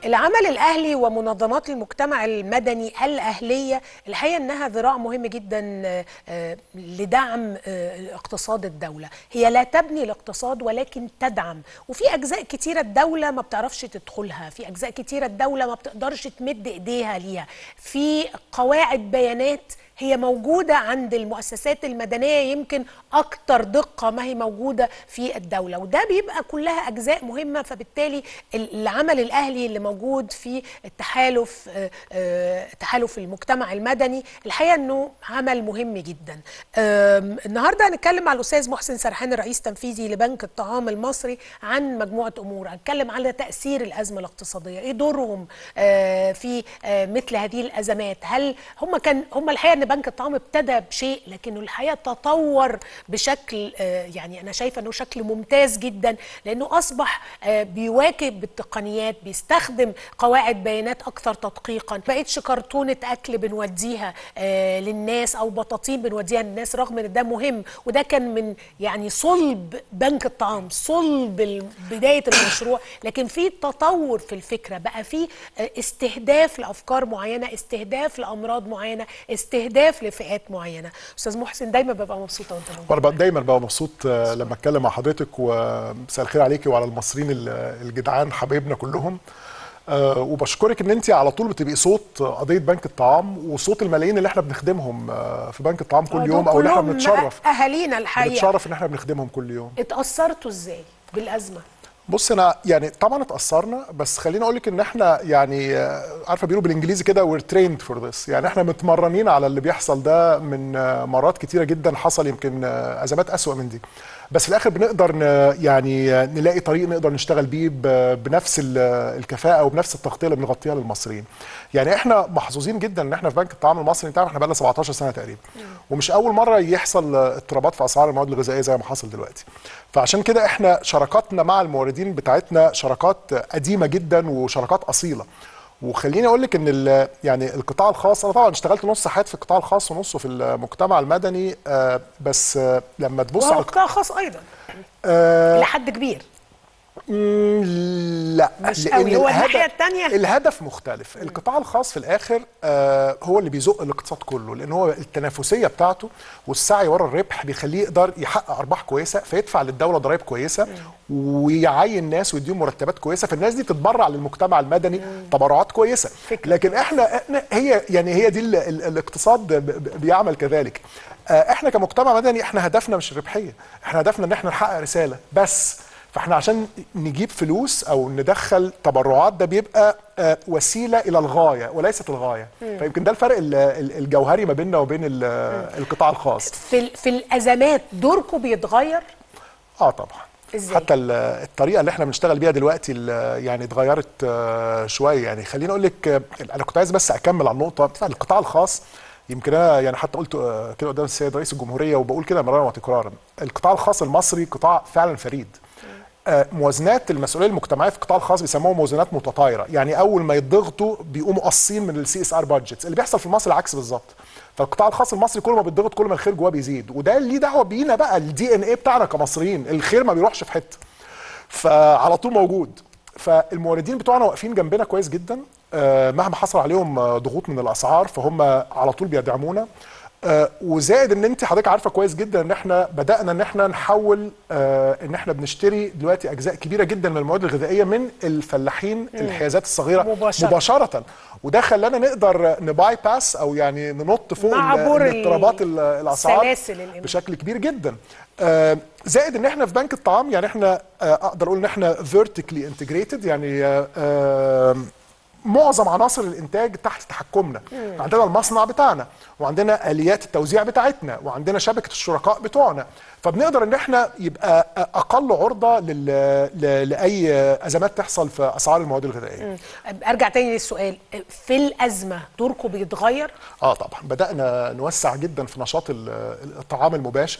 العمل الاهلي ومنظمات المجتمع المدني الاهليه الحقيقه انها ذراع مهم جدا آه، آه، لدعم آه، اقتصاد الدوله هي لا تبني الاقتصاد ولكن تدعم وفي اجزاء كتيره الدوله ما بتعرفش تدخلها في اجزاء كتيره الدوله ما بتقدرش تمد ايديها ليها في قواعد بيانات هي موجودة عند المؤسسات المدنية يمكن أكتر دقة ما هي موجودة في الدولة وده بيبقى كلها أجزاء مهمة فبالتالي العمل الأهلي اللي موجود في التحالف آه، آه، تحالف المجتمع المدني الحقيقة أنه عمل مهم جدا آم، النهاردة هنتكلم مع الأستاذ محسن سرحان الرئيس التنفيذي لبنك الطعام المصري عن مجموعة أمور هنتكلم على تأثير الأزمة الاقتصادية إيه دورهم آه، في آه، مثل هذه الأزمات هل هم كان هم الحقيقة أن بنك الطعام ابتدى بشيء لكنه الحقيقة تطور بشكل آه، يعني أنا شايفة أنه شكل ممتاز جدا لأنه أصبح آه، بيواكب التقنيات بيستخدم قواعد بيانات أكثر تدقيقا بقتش كرتونة أكل بنوديها آه، للناس أو بطاطين بنوديها للناس رغم أن ده مهم وده كان من يعني صلب بنك الطعام صلب ال- بداية المشروع لكن في تطور في الفكرة بقى في آه، استهداف لأفكار معينة استهداف لأمراض معينة استهداف لفئات معينة أستاذ محسن دايما ببقى مبسوطة وأنت موجود وانا بقى دايما بقى مبسوط آه، لما اتكلم مع حضرتك ومساء الخير عليكي وعلى المصريين ال- الجدعان حبايبنا كلهم آه، وبشكرك ان انت على طول بتبقي صوت قضيه بنك الطعام وصوت الملايين اللي احنا بنخدمهم آه، في بنك الطعام كل يوم او اللي احنا كلهم بنتشرف أهالينا الحقيقة بنتشرف ان احنا بنخدمهم كل يوم اتأثرتوا إزاي بالأزمة؟ بص انا يعني طبعا اتاثرنا بس خليني اقول لك ان احنا يعني آه، عارفه بيقولوا بالانجليزي كده وير تريند فور ذس يعني احنا متمرنين على اللي بيحصل ده من آه، مرات كتيره جدا حصل يمكن آه، ازمات اسوأ من دي بس في الاخر بنقدر ن يعني آه، نلاقي طريق نقدر نشتغل بيه ب- بنفس ال- الكفاءه وبنفس التغطيه اللي بنغطيها للمصريين يعني احنا محظوظين جدا ان احنا في بنك الطعام المصري انت عارف احنا بقى لنا 17 سنه تقريبا ومش اول مره يحصل آه، اضطرابات في اسعار المواد الغذائيه زي ما حصل دلوقتي فعشان كده احنا شراكاتنا مع الموردين بتاعتنا شراكات قديمه جدا وشراكات اصيله وخليني اقول لك ان ال- يعني القطاع الخاص انا طبعا اشتغلت نص حياتي في القطاع الخاص ونصه في المجتمع المدني آه، بس آه، لما تبص وهو على قطاع خاص أيضا آه، لحد كبير مم، لا مش لأن قوي. هو الهدف- الناحية التانية؟ الهدف مختلف القطاع الخاص في الاخر آه هو اللي بيزق الاقتصاد كله لان هو التنافسيه بتاعته والسعي ورا الربح بيخليه يقدر يحقق ارباح كويسه فيدفع للدوله ضرائب كويسه ويعين ناس ويديهم مرتبات كويسه فالناس دي تتبرع للمجتمع المدني تبرعات كويسه فكرة لكن احنا احنا هي يعني هي دي ال ال الاقتصاد ب- ب- بيعمل كذلك آه احنا كمجتمع مدني احنا هدفنا مش الربحيه احنا هدفنا ان احنا نحقق رساله بس فاحنا عشان نجيب فلوس او ندخل تبرعات ده بيبقى آه، وسيله الى الغايه وليست الغايه فيمكن ده الفرق ال- ال- الجوهري ما بيننا وبين ال- القطاع الخاص في ال- في الازمات دوركم بيتغير اه طبعا إزاي؟ حتى ال- الطريقه اللي احنا بنشتغل بيها دلوقتي ال- يعني اتغيرت آه، شويه يعني خليني اقول لك آه، انا كنت عايز بس اكمل على النقطه القطاع الخاص يمكن انا يعني حتى قلت آه، كده قدام السيد رئيس الجمهوريه وبقول كده مرارا وتكرارا القطاع الخاص المصري قطاع فعلا فريد آه، موازنات المسؤوليه المجتمعيه في القطاع الخاص بيسموها موازنات متطايره يعني اول ما يتضغطوا بيقوموا قاصين من السي اس ار بادجتس اللي بيحصل في مصر العكس بالظبط فالقطاع الخاص المصري كل ما بيتضغط كل ما الخير جواه بيزيد وده ليه دعوه بينا بقى الدي ان ايه بتاعنا كمصريين الخير ما بيروحش في حته فعلى طول موجود فالموردين بتوعنا واقفين جنبنا كويس جدا آه، مهما حصل عليهم آه، ضغوط من الاسعار فهم على طول بيدعمونا آه، وزائد ان انت حضرتك عارفه كويس جدا ان احنا بدانا ان احنا نحول آه، ان احنا بنشتري دلوقتي اجزاء كبيره جدا من المواد الغذائيه من الفلاحين الحيازات الصغيره مباشرة. مباشره وده خلانا نقدر نباي باس او يعني ننط فوق مع ال- عبور الاضطرابات ال- الاسعار سلاسل الإمداد. بشكل كبير جدا آه، زائد ان احنا في بنك الطعام يعني احنا آه، اقدر اقول ان احنا فيرتيكلي انتجريتد يعني آه، آه، معظم عناصر الانتاج تحت تحكمنا عندنا المصنع بتاعنا وعندنا اليات التوزيع بتاعتنا وعندنا شبكه الشركاء بتوعنا فبنقدر ان احنا يبقى اقل عرضه لل... ل... لاي ازمات تحصل في اسعار المواد الغذائيه ارجع تاني للسؤال في الازمه دوركم بيتغير اه طبعا بدانا نوسع جدا في نشاط ال- الطعام المباشر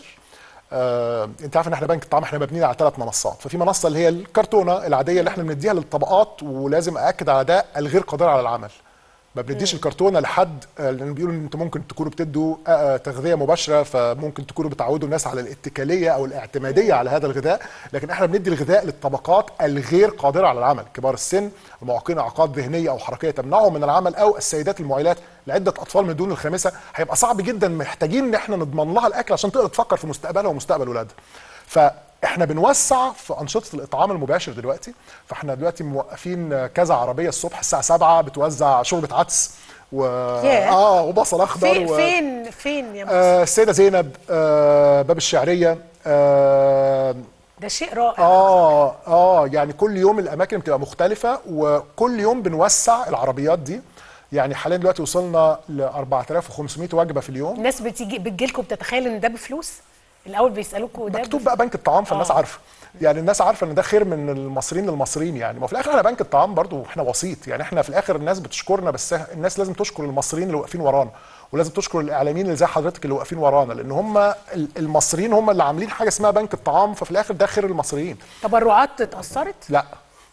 آه، انت عارف ان احنا بنك الطعام احنا مبنيين على ثلاث منصات ففي منصه اللي هي الكرتونه العاديه اللي احنا بنديها للطبقات ولازم ااكد على ده الغير قادره على العمل ما بنديش الكرتونه لحد آه، لان بيقولوا ان انتوا ممكن تكونوا بتدوا آه، آه، تغذيه مباشره فممكن تكونوا بتعودوا الناس على الاتكاليه او الاعتماديه على هذا الغذاء لكن احنا بندي الغذاء للطبقات الغير قادره على العمل كبار السن المعاقين اعاقات ذهنيه او حركيه تمنعهم من العمل او السيدات المعيلات لعده اطفال من دون الخامسه هيبقى صعب جدا محتاجين ان احنا نضمن لها الاكل عشان تقدر تفكر في مستقبلها ومستقبل اولادها فاحنا بنوسع في انشطه الاطعام المباشر دلوقتي فاحنا دلوقتي موقفين كذا عربيه الصبح الساعه 7 بتوزع شوربه عدس و ياه. اه وبصل اخضر فين و... فين فين يا مصر آه السيده زينب آه باب الشعريه آه ده شيء رائع اه اه يعني كل يوم الاماكن بتبقى مختلفه وكل يوم بنوسع العربيات دي يعني حاليا دلوقتي وصلنا ل 4500 وجبه في اليوم الناس بتيجي بتجيلكم بتتخيل ان ده بفلوس الاول بيسالوكوا ده مكتوب بقى بنك الطعام فالناس آه. عارفه يعني الناس عارفه ان ده خير من المصريين للمصريين يعني ما في الاخر احنا بنك الطعام برضو احنا وسيط يعني احنا في الاخر الناس بتشكرنا بس الناس لازم تشكر المصريين اللي واقفين ورانا ولازم تشكر الاعلاميين اللي زي حضرتك اللي واقفين ورانا لان هم المصريين هم اللي عاملين حاجه اسمها بنك الطعام ففي الاخر ده خير المصريين تبرعات اتاثرت لا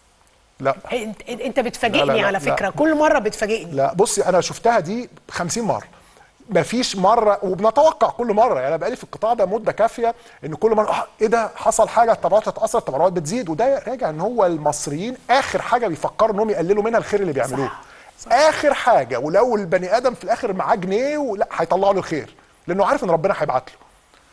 لا انت انت بتفاجئني لا، لا، لا، على لا. فكره كل مره بتفاجئني لا بصي انا شفتها دي 50 مره مفيش مره وبنتوقع كل مره يعني انا بقالي في القطاع ده مده كافيه ان كل مره آه ايه ده حصل حاجه التبرعات اتاثرت التبرعات بتزيد وده راجع ان هو المصريين اخر حاجه بيفكروا انهم يقللوا منها الخير اللي بيعملوه صح. اخر حاجه ولو البني ادم في الاخر معاه جنيه ولا هيطلعوا له الخير لانه عارف ان ربنا هيبعت له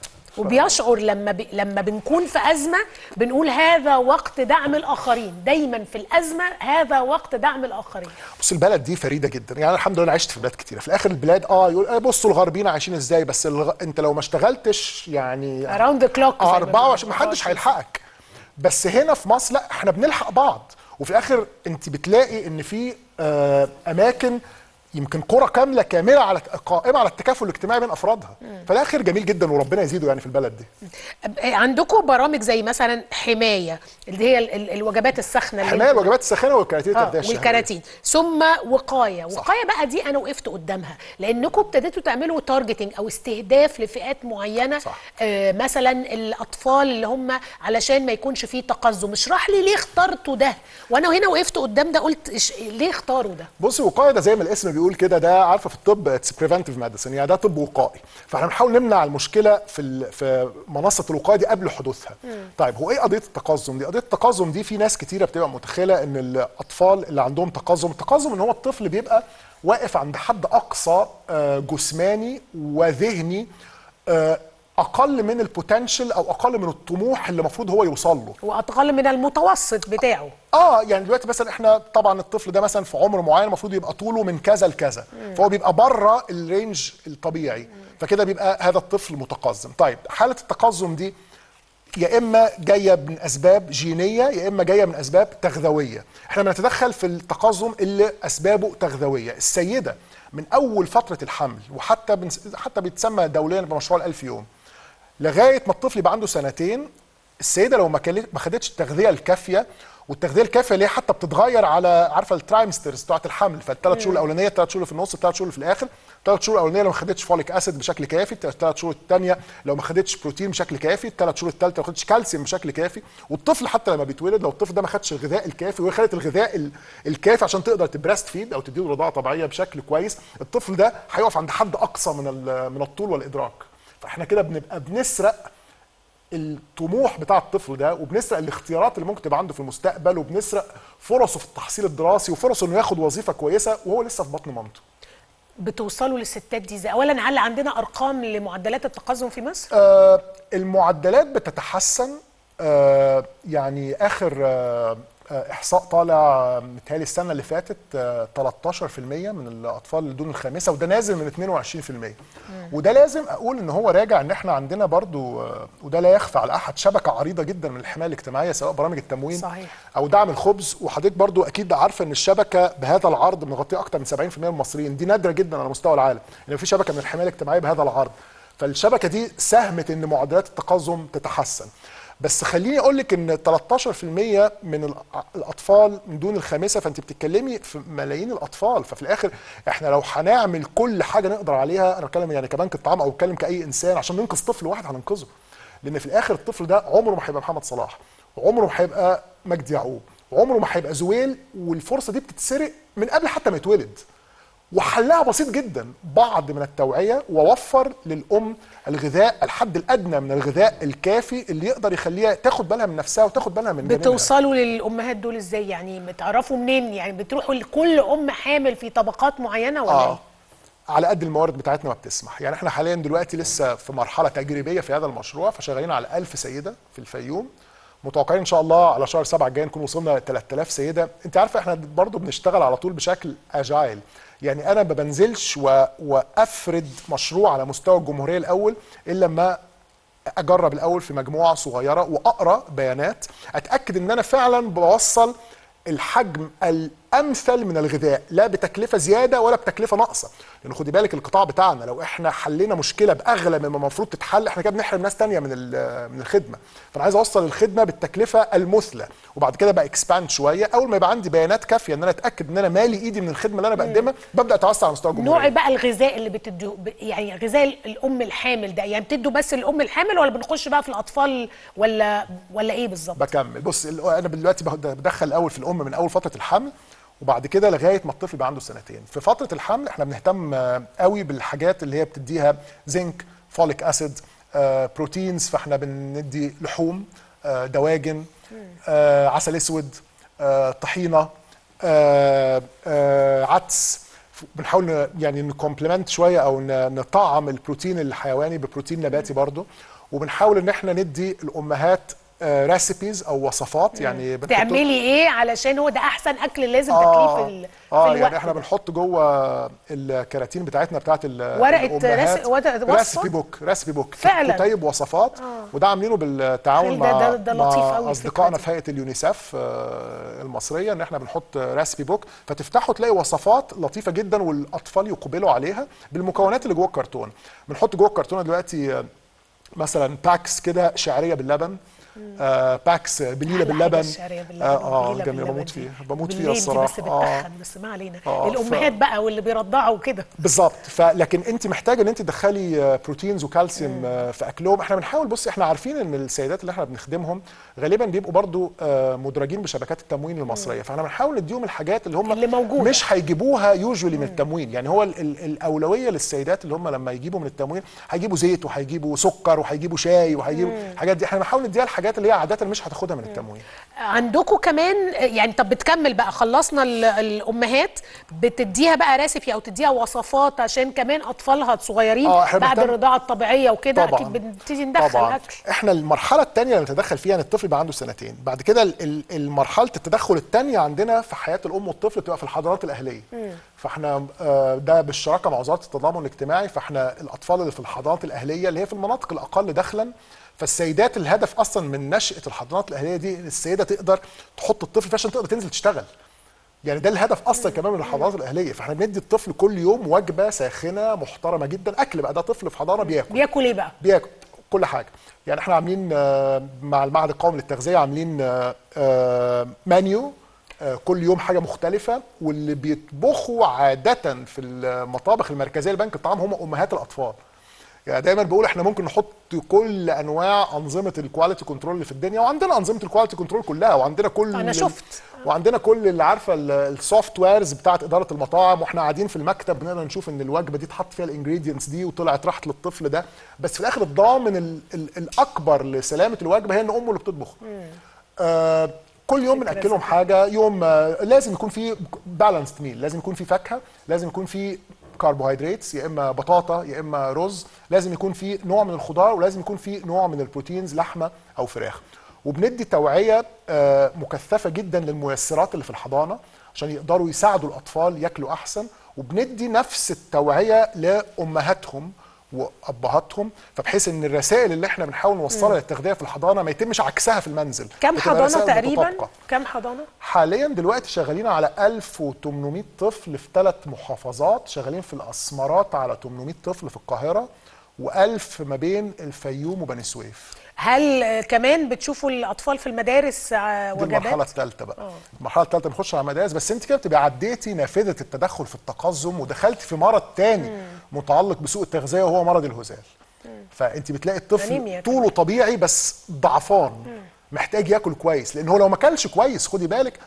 وبيشعر لما ب... لما بنكون في ازمه بنقول هذا وقت دعم الاخرين دايما في الازمه هذا وقت دعم الاخرين بص البلد دي فريده جدا يعني أنا الحمد لله أنا عشت في بلاد كتيره في الاخر البلاد اه يقول آه بصوا الغربيين عايشين ازاي بس الغ... انت لو ما اشتغلتش يعني اراوند ذا كلوك 24 ما حدش هيلحقك بس هنا في مصر لا احنا بنلحق بعض وفي الاخر انت بتلاقي ان في آه اماكن يمكن قرى كامله كامله على قائمه على التكافل الاجتماعي بين افرادها فالاخر جميل جدا وربنا يزيده يعني في البلد دي عندكم برامج زي مثلا حمايه اللي هي ال... ال... الوجبات الساخنه اللي حمايه انتوا- الوجبات الساخنه والكراتين اه التغذيه الشهريه والكراتين ثم وقايه صح. وقايه بقى دي انا وقفت قدامها لانكم ابتديتوا تعملوا تارجتنج او استهداف لفئات معينه صح. آه مثلا الاطفال اللي هم علشان ما يكونش فيه تقزم اشرح لي ليه اخترتوا ده وانا هنا وقفت قدام ده قلت إش... ليه اختاروا ده بصي وقايه ده زي ما الاسم بيقول كده ده عارفه في الطب اتس بريفنتيف ميديسن يعني ده طب وقائي فاحنا بنحاول نمنع المشكله في ال- في منصه الوقايه دي قبل حدوثها طيب هو ايه قضيه التقزم دي قضيه التقزم دي في ناس كتيره بتبقى متخيله ان الاطفال اللي عندهم تقزم التقزم ان هو الطفل بيبقى واقف عند حد اقصى آه، جسماني وذهني آه، اقل من البوتنشال او اقل من الطموح اللي المفروض هو يوصل له واقل من المتوسط بتاعه اه يعني دلوقتي مثلا احنا طبعا الطفل ده مثلا في عمر معين المفروض يبقى طوله من كذا لكذا فهو بيبقى بره الرينج الطبيعي فكده بيبقى هذا الطفل متقزم طيب حاله التقزم دي يا اما جايه من اسباب جينيه يا اما جايه من اسباب تغذويه احنا بنتدخل في التقزم اللي اسبابه تغذويه السيده من اول فتره الحمل وحتى بنس... حتى بيتسمى دوليا بمشروع الألف يوم لغايه ما الطفل يبقى عنده سنتين السيده لو ما كلت- ما خدتش التغذيه الكافيه والتغذيه الكافيه اللي هي حتى بتتغير على عارفه الترايمسترز بتاعت الحمل فالثلاث شهور الاولانيه الثلاث شهور اللي في النص الثلاث شهور اللي في الاخر الثلاث شهور الاولانيه لو ما خدتش فوليك اسيد بشكل كافي الثلاث شهور الثانيه لو ما خدتش بروتين بشكل كافي الثلاث شهور الثالثه لو ما خدتش كالسيوم بشكل كافي والطفل حتى لما بيتولد لو الطفل ده ما خدش الغذاء الكافي وهي خدت الغذاء ال- الكافي عشان تقدر تبريست فيد او تديله رضاعه طبيعيه بشكل كويس الطفل ده هيقف عند حد اقصى من ال- من الطول والادراك فاحنا كده بنبقى بنسرق الطموح بتاع الطفل ده وبنسرق الاختيارات اللي ممكن تبقى عنده في المستقبل وبنسرق فرصه في التحصيل الدراسي وفرصه انه ياخد وظيفه كويسه وهو لسه في بطن مامته. بتوصلوا للستات دي ازاي اولا هل عندنا ارقام لمعدلات التقزم في مصر آه المعدلات بتتحسن آه يعني اخر آه آه، احصاء طالع آه، متهيألي السنه اللي فاتت آه 13% من الاطفال اللي دون الخامسه وده نازل من 22% وده لازم اقول ان هو راجع ان احنا عندنا برضو آه وده لا يخفى على احد شبكه عريضه جدا من الحمايه الاجتماعيه سواء برامج التموين صحيح. او دعم الخبز وحضرتك برضو اكيد عارفه ان الشبكه بهذا العرض مغطيه اكتر من 70% من المصريين دي نادره جدا على مستوى العالم ان في شبكه من الحمايه الاجتماعيه بهذا العرض فالشبكه دي ساهمت ان معدلات التقزم تتحسن بس خليني اقول لك ان 13% من الأ- الاطفال من دون الخامسه فانت بتتكلمي في ملايين الاطفال ففي الاخر احنا لو هنعمل كل حاجه نقدر عليها انا بتكلم يعني كبنك الطعام او بتكلم كاي انسان عشان ننقذ طفل واحد هننقذه لان في الاخر الطفل ده عمره ما هيبقى محمد صلاح وعمره ما هيبقى مجدي يعقوب وعمره ما هيبقى زويل والفرصه دي بتتسرق من قبل حتى ما يتولد وحلها بسيط جدا بعض من التوعيه ووفر للام الغذاء الحد الادنى من الغذاء الكافي اللي يقدر يخليها تاخد بالها من نفسها وتاخد بالها من جنينها. بتوصلوا للامهات دول ازاي يعني بتعرفوا منين يعني بتروحوا لكل ام حامل في طبقات معينه ولا اه ايه على قد الموارد بتاعتنا ما بتسمح يعني احنا حاليا دلوقتي لسه في مرحله تجريبيه في هذا المشروع فشغالين على 1000 سيده في الفيوم متوقعين ان شاء الله على شهر 7 الجاي نكون وصلنا ل 3000 سيده انت عارفه احنا برضو بنشتغل على طول بشكل اجايل يعني انا ما بنزلش و... وافرد مشروع على مستوى الجمهوريه الاول الا لما اجرب الاول في مجموعه صغيره واقرا بيانات اتاكد ان انا فعلا بوصل الحجم الامثل من الغذاء لا بتكلفه زياده ولا بتكلفه ناقصه لان خدي بالك القطاع بتاعنا لو احنا حلينا مشكله باغلى مما المفروض تتحل احنا كده بنحرم ناس تانية من ال- من الخدمه فانا عايز اوصل الخدمه بالتكلفه المثلى وبعد كده بقى اكسباند شويه اول ما يبقى عندي بيانات كافيه ان انا اتاكد ان انا مالي ايدي من الخدمه اللي انا بقدمها ببدا اتوسع على مستوى الجمهوريه نوع بقى الغذاء اللي بتدوه ب- يعني غذاء ال- الام الحامل ده يعني بتدوا بس الام الحامل ولا بنخش بقى في الاطفال ولا ولا ايه بالظبط بكمل بص ال- انا دلوقتي بهد- بدخل الاول في الام من اول فتره الحمل وبعد كده لغايه ما الطفل يبقى عنده سنتين في فتره الحمل احنا بنهتم آه، قوي بالحاجات اللي هي بتديها زنك فوليك اسيد آه، بروتينز فاحنا بندي لحوم آه، دواجن آه، عسل اسود آه، طحينه آه، آه، عدس ف- بنحاول ن- يعني نكومبلمنت شويه او ن- نطعم البروتين الحيواني ببروتين نباتي برضه وبنحاول ان احنا ندي الامهات ريسيبيز او وصفات يعني بنحط- تعملي ايه علشان هو ده احسن اكل لازم تاكليه اه في, ال... اه في الوقت يعني احنا ده. بنحط جوه الكراتين بتاعتنا بتاعت ال- ورقة الأمهات رس- ورقة وصفة؟ ريسبي بوك ريسبي بوك فعلا. كتيب وصفات وده عاملينه بالتعاون خيل ده- مع ده- ده لطيف مع قوي اصدقائنا الفكرة في هيئه اليونيسف آه، المصريه ان احنا بنحط ريسبي بوك فتفتحوا تلاقي وصفات لطيفه جدا والاطفال يقبلوا عليها بالمكونات اللي جوه الكرتون بنحط جوه الكرتونه دلوقتي آه، مثلا باكس كده شعريه باللبن آه باكس بليله أحلى حاجة باللبن الشعرية باللبن اه, آه والبليلة جميله باللبن بموت دي. فيها بموت فيها بالليل دي الصراحه بس بتتخن بس ما علينا آه، ف- الامهات بقى واللي بيرضعوا وكده بالظبط فلكن انت محتاجه ان انت تدخلي آه، بروتينز وكالسيوم آه، في اكلهم احنا بنحاول بص احنا عارفين ان السيدات اللي احنا بنخدمهم غالبا بيبقوا برضو آه، مدرجين بشبكات التموين المصريه فاحنا بنحاول نديهم الحاجات اللي هم اللي موجودة. مش هيجيبوها يوجوالي من التموين يعني هو ال ال الاولويه للسيدات اللي هم لما يجيبوا من التموين هيجيبوا زيت وهيجيبوا سكر وهيجيبوا شاي وهيجيبوا الحاجات دي احنا بنحاول نديها الحاجات اللي هي عاده مش هتاخدها من التموين عندكم كمان يعني طب بتكمل بقى خلصنا ال- الامهات بتديها بقى ريسيبي او تديها وصفات عشان كمان اطفالها الصغيرين آه، إحنا بعد بنهتم- الرضاعه الطبيعيه وكده طبعا اكيد بنبتدي ندخل طبعا اكل احنا المرحله الثانيه اللي نتدخل فيها ان الطفل يبقى عنده سنتين بعد كده ال- ال- المرحله التدخل الثانيه عندنا في حياه الام والطفل بتبقى في الحضانات الاهليه فاحنا آه، ده بالشراكه مع وزاره التضامن الاجتماعي فاحنا الاطفال اللي في الحضانات الاهليه اللي هي في المناطق الاقل دخلا فالسيدات الهدف اصلا من نشاه الحضانات الاهليه دي ان السيده تقدر تحط الطفل فيها عشان تقدر تنزل تشتغل يعني ده الهدف اصلا كمان من الحضانات الاهليه فاحنا بندي الطفل كل يوم وجبه ساخنه محترمه جدا اكل بقى ده طفل في حضانه بياكل بياكل ايه بقى بياكل كل حاجه يعني احنا عاملين آه، مع المعهد القومي للتغذيه عاملين آه، آه، منيو آه، كل يوم حاجه مختلفه واللي بيطبخوا عاده في المطابخ المركزيه لبنك الطعام هم امهات الاطفال يعني دايما بقول احنا ممكن نحط كل انواع انظمه الكواليتي كنترول اللي في الدنيا وعندنا انظمه الكواليتي كنترول كلها وعندنا كل أنا ال- شفت. وعندنا كل اللي عارفه السوفت ويرز بتاعه اداره المطاعم واحنا قاعدين في المكتب بنقدر نشوف ان الوجبه دي اتحط فيها الانجريدينتس دي وطلعت راحت للطفل ده بس في الاخر الضامن ال ال الاكبر لسلامه الوجبه هي ان امه اللي بتطبخ آه كل يوم فكرة بناكلهم ذكية. حاجه يوم آه لازم يكون في بالانسد ميل لازم يكون في فاكهه لازم يكون في كربوهيدرات يا اما بطاطا يا اما رز لازم يكون في نوع من الخضار ولازم يكون في نوع من البروتينز لحمه او فراخ وبندي توعيه آه، مكثفه جدا للميسرات اللي في الحضانه عشان يقدروا يساعدوا الاطفال ياكلوا احسن وبندي نفس التوعيه لامهاتهم وابهاتهم فبحيث ان الرسائل اللي احنا بنحاول نوصلها للتغذيه في الحضانه ما يتمش عكسها في المنزل كم بتبقى حضانه رسائل تقريبا متطابقة. كم حضانه حاليا دلوقتي شغالين على 1800 طفل في ثلاث محافظات شغالين في الاسمرات على 800 طفل في القاهره و1000 ما بين الفيوم وبني سويف هل آه، كمان بتشوفوا الاطفال في المدارس آه، دي المرحله وجبات الثالثه بقى المرحله الثالثه نخش على مدارس بس انت كده بتبقى عديتي نافذه التدخل في التقزم ودخلت في مرض تاني متعلق بسوء التغذيه وهو مرض الهزال فانت بتلاقي الطفل أنيميا طوله طبيعي بس ضعفان محتاج ياكل كويس لان هو لو ما اكلش كويس خدي بالك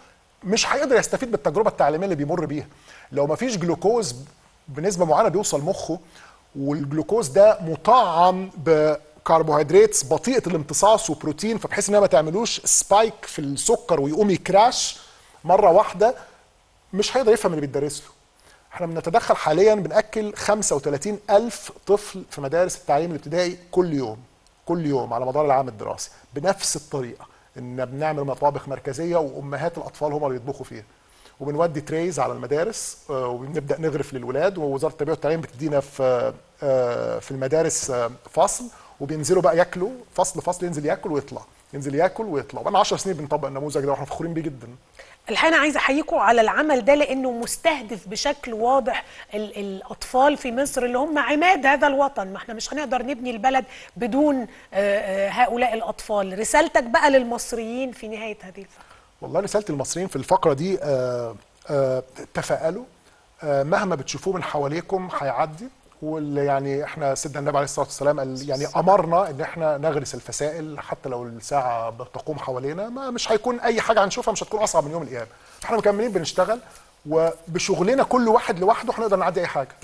مش هيقدر يستفيد بالتجربه التعليميه اللي بيمر بيها لو ما فيش جلوكوز بنسبه معينه بيوصل مخه والجلوكوز ده مطعم بكربوهيدرات بطيئه الامتصاص وبروتين فبحيث انها ما تعملوش سبايك في السكر ويقوم يكراش مره واحده مش هيقدر يفهم اللي بيتدرس له احنا بنتدخل حاليا بناكل 35 الف طفل في مدارس التعليم الابتدائي كل يوم كل يوم على مدار العام الدراسي بنفس الطريقه ان بنعمل مطابخ مركزيه وامهات الاطفال هم اللي يطبخوا فيها وبنودي تريز على المدارس آه، وبنبدا نغرف للولاد ووزاره التربيه والتعليم بتدينا في آه، في المدارس آه، فصل وبينزلوا بقى ياكلوا فصل فصل ينزل ياكل ويطلع ينزل ياكل ويطلع بقى 10 سنين بنطبق النموذج ده واحنا فخورين بيه جدا الحقيقه انا عايزه احييكم على العمل ده لانه مستهدف بشكل واضح ال الاطفال في مصر اللي هم عماد هذا الوطن ما احنا مش هنقدر نبني البلد بدون آه، آه، هؤلاء الاطفال رسالتك بقى للمصريين في نهايه هذه الفقره والله رساله المصريين في الفقره دي آه، آه، تفائلوا آه، مهما بتشوفوه من حواليكم هيعدي واللي يعني احنا سيدنا النبي عليه الصلاه والسلام قال يعني امرنا ان احنا نغرس الفسائل حتى لو الساعه بتقوم حوالينا ما مش هيكون اي حاجه هنشوفها مش هتكون اصعب من يوم القيامه احنا مكملين بنشتغل وبشغلنا كل واحد لوحده هنقدر نعدي اي حاجه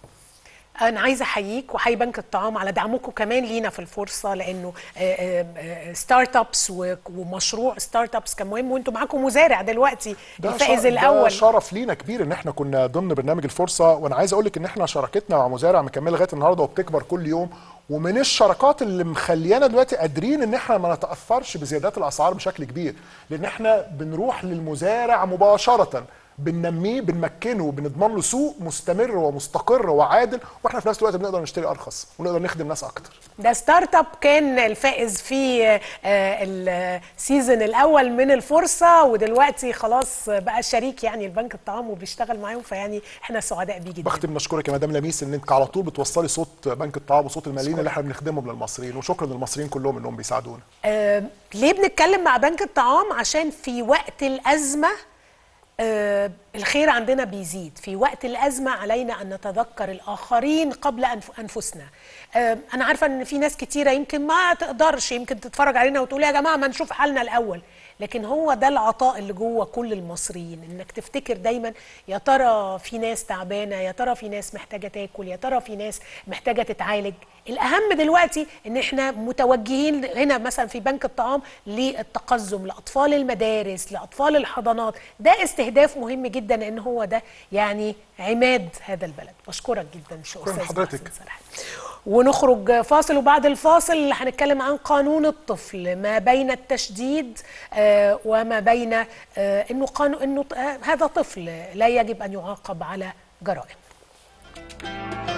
انا عايزه احييك وحي بنك الطعام على دعمكم كمان لينا في الفرصه لانه ستارت ابس ومشروع ستارت ابس كان مهم وانتم معاكم مزارع دلوقتي الفائز شر- ده الاول شرف لينا كبير ان احنا كنا ضمن برنامج الفرصه وانا عايز اقول لك ان احنا شراكتنا مع مزارع مكمله لغايه النهارده وبتكبر كل يوم ومن الشراكات اللي مخليانا دلوقتي قادرين ان احنا ما نتاثرش بزيادات الاسعار بشكل كبير لان احنا بنروح للمزارع مباشره بننميه بنمكنه بنضمن له سوق مستمر ومستقر وعادل واحنا في نفس الوقت بنقدر نشتري ارخص ونقدر نخدم ناس اكتر ده ستارت اب كان الفائز في آه، السيزون الاول من الفرصه ودلوقتي خلاص بقى شريك يعني البنك الطعام وبيشتغل معاهم فيعني احنا سعداء بيه جدا بختم نشكرك يا مدام لميس ان انت على طول بتوصلي صوت بنك الطعام وصوت الملايين اللي احنا بنخدمهم للمصريين وشكرا للمصريين كلهم انهم بيساعدونا آه، ليه بنتكلم مع بنك الطعام عشان في وقت الأزمة آه، الخير عندنا بيزيد في وقت الأزمة علينا أن نتذكر الآخرين قبل أنف- أنفسنا آه، أنا عارفة أن في ناس كتيرة يمكن ما تقدرش يمكن تتفرج علينا وتقول يا جماعة ما نشوف حالنا الأول لكن هو ده العطاء اللي جوه كل المصريين انك تفتكر دايما يا ترى في ناس تعبانه يا ترى في ناس محتاجه تاكل يا ترى في ناس محتاجه تتعالج الاهم دلوقتي ان احنا متوجهين هنا مثلا في بنك الطعام للتقزم لاطفال المدارس لاطفال الحضانات ده استهداف مهم جدا لان هو ده يعني عماد هذا البلد بشكرك جدا شكراً أستاذ لحضرتك. محسن سرحان. ونخرج فاصل وبعد الفاصل هنتكلم عن قانون الطفل ما بين التشديد آه، وما بين آه، انه قانون انه آه، هذا طفل لا يجب ان يعاقب على جرائم